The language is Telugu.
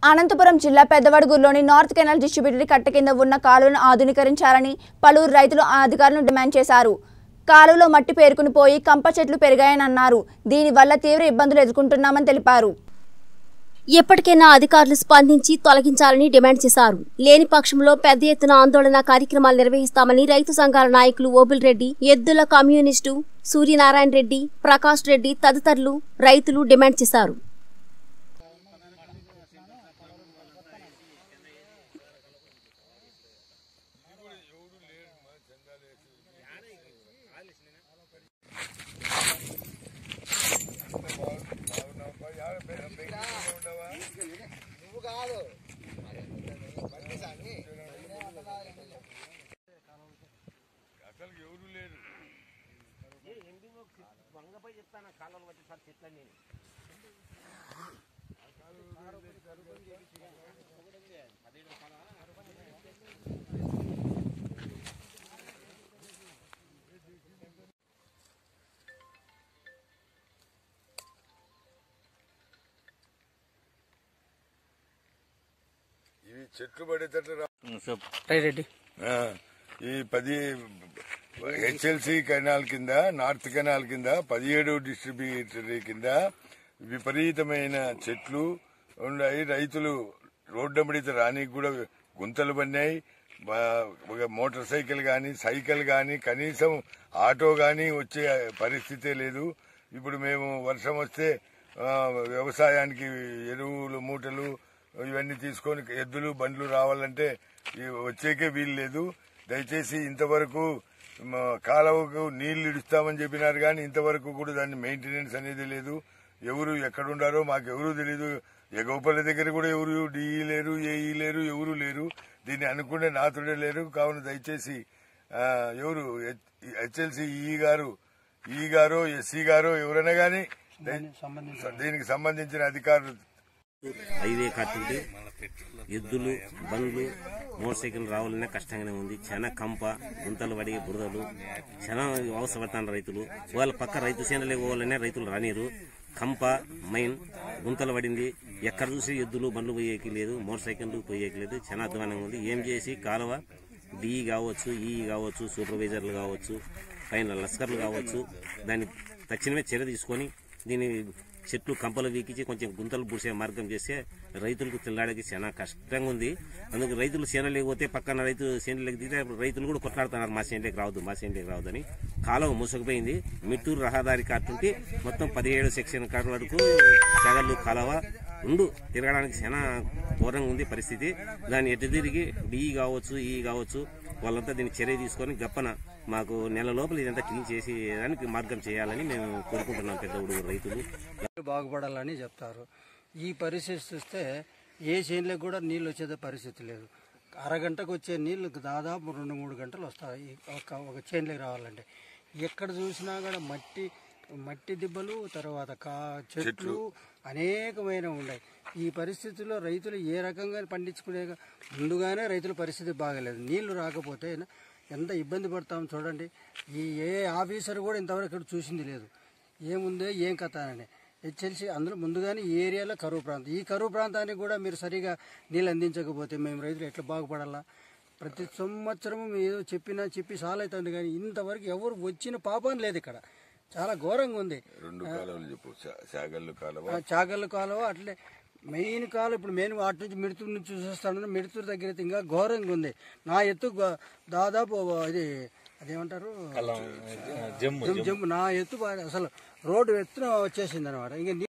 అనంతపురం జిల్లా పెద్దవడుగురులోని నార్త్ కెనాల్ డిస్ట్రిబ్యూటరీ కట్ట కింద ఉన్న కాలువను ఆధునీకరించాలని పలువురు రైతులు ఆ అధికారులను డిమాండ్ చేశారు కాలువలో మట్టి పేరుకుని పోయి కంప చెట్లు పెరిగాయని అన్నారు దీనివల్ల తీవ్ర ఇబ్బందులు ఎదుర్కొంటున్నామని తెలిపారు ఎప్పటికైనా అధికారులు స్పందించి తొలగించాలని డిమాండ్ చేశారు లేని పక్షంలో పెద్ద ఎత్తున ఆందోళన కార్యక్రమాలు నిర్వహిస్తామని రైతు సంఘాల నాయకులు ఓబుల్ రెడ్డి ఎద్దుల కమ్యూనిస్టు సూర్యనారాయణ రెడ్డి ప్రకాష్ రెడ్డి తదితరులు రైతులు డిమాండ్ చేశారు ఇవి చెట్లు పడేటట్లు రా- రైట్ రెడ్డి ఆ, ఈ పది హెచ్ఎల్సి కెనాల్ కింద నార్త్ కెనాల్ కింద పదిహేడు డిస్ట్రిబ్యూటరీ కింద విపరీతమైన చెట్లు ఉన్నాయి రైతులు రోడ్డమ్మడిత రానికి కూడా గుంతలు పడినాయి బా- ఒక మోటార్ సైకిల్ గాని సైకిల్ గాని కనీసం ఆటో గాని వచ్చే పరిస్థితే లేదు ఇప్పుడు మేము వర్షం వస్తే ఆ, వ్యవసాయానికి ఎరువులు మూటలు ఇవన్నీ తీసుకొని ఎద్దులు బండ్లు రావాలంటే ఈ వచ్చేకే వీలు లేదు దయచేసి ఇంతవరకు మ, కాలువకు నీళ్లు ఇడుస్తామని చెప్పినారు కానీ ఇంతవరకు కూడా దాన్ని మెయింటెనెన్స్ అనేది లేదు ఎవరు ఎక్కడుండారో మాకు ఎవరు తెలియదు ఎగోపల్లి దగ్గర కూడా ఎవరు డిఈ లేరు ఏఈ లేరు ఎవరు లేరు దీన్ని అనుకునే నాతుడే లేరు కావున దయచేసి ఆ, ఎవరు హెచ్ఎల్సి ఈ గారు ఈ గారు ఎస్సీ గారు ఎవరైనా కానీ దీనికి సంబంధించిన అధికారులు హైవే కట్టుంటే ఎద్దులు బండ్లు మోటార్ సైకిల్ రావాలనే కష్టంగానే ఉంది చాలా కంప గుంతలు పడి బురదలు చాలా అవసరపడతాను రైతులు వాళ్ళ పక్క రైతు సేనలే పోవాలనే రైతులు రానిరు కంప మైన్ గుంతలు పడింది ఎక్కడ చూసి ఎద్దులు బండ్లు పోయేకి లేదు మోటార్ సైకిళ్ళు పోయేకి లేదు చాలా అధ్వానంగా ఉంది ఏం చేసి కాలువ డి కావచ్చు ఈ కావచ్చు సూపర్వైజర్లు కావచ్చు పైన లస్కర్లు కావచ్చు దాన్ని తక్షణమే చర్య తీసుకొని దీని చెట్లు కంపలు వీకించి కొంచెం గుంతలు పూసే మార్గం చేస్తే రైతులకు తెల్లాడకి చాలా కష్టంగా ఉంది అందుకు రైతులు చేనలేకపోతే పోతే పక్కన రైతు చేనులకు దిగితే అప్పుడు రైతులు కూడా కొట్లాడుతున్నారు మా చేనులోకి రావద్దు మా చేనులోకి రావద్దని కాలువ మూసుకుపోయింది మిట్టూరు రహదారి కాటుంటే మొత్తం పదిహేడు సెక్షన్ కాటు వరకు సగళ్ళు కాలువ ఉండు తిరగడానికి చాలా ఘోరంగా ఉంది పరిస్థితి దాన్ని ఎటు తిరిగి డిఈ కావచ్చు ఈ కావచ్చు వాళ్ళంతా దీన్ని చర్య తీసుకొని గప్పన మాకు నెల లోపల ఇదంతా క్లీన్ చేసి దానికి మార్గం చేయాలని మేము కోరుకుంటున్నాం పెద్ద ఉడుగు రైతులు బాగుపడాలని చెప్తారు ఈ పరిస్థితి చూస్తే ఏ చేనులకు కూడా నీళ్ళు వచ్చే పరిస్థితి లేదు అరగంటకు వచ్చే నీళ్లు దాదాపు రెండు మూడు గంటలు వస్తాయి ఒక ఒక చేనులకు రావాలంటే ఎక్కడ చూసినా కూడా మట్టి మట్టి దిబ్బలు తర్వాత కా చెట్లు అనేకమైన ఉన్నాయి ఈ పరిస్థితుల్లో రైతులు ఏ రకంగా పండించుకునే ముందుగానే రైతుల పరిస్థితి బాగలేదు నీళ్లు రాకపోతే ఎంత ఇబ్బంది పడతాం చూడండి ఈ ఏ ఆఫీసర్ కూడా ఇంతవరకు ఇక్కడ చూసింది లేదు ఏముందో ఏం కథ అని హెచ్ఎల్సి అందులో ముందుగానే ఈ ఏరియాలో కరువు ప్రాంతం ఈ కరువు ప్రాంతానికి కూడా మీరు సరిగా నీళ్ళు అందించకపోతే మేము రైతులు ఎట్లా బాగుపడాలా ప్రతి సంవత్సరము ఏదో చెప్పినా చెప్పి సాల్ అవుతుంది కానీ ఇంతవరకు ఎవరు వచ్చిన పాపం లేదు ఇక్కడ చాలా ఘోరంగా ఉంది రెండు కాలువలు చెప్పు శా- శాగళ్ళు కాలువ ఆ చాగళ్ళ కాలువ అట్లే మెయిన్ కాలువ ఇప్పుడు మెయిన్ వాటి నుంచి మిడుతూరు నుంచి చూసేస్తాను మిడుతూరు దగ్గర అయితే ఇంకా ఘోరంగా ఉంది నా ఎత్తు గ- దాదాపు ఇది అదేమంటారు జమ్ జమ్ నా ఎత్తు బాగా అసలు రోడ్డు ఎత్తున వచ్చేసింది అనమాట ఇంకా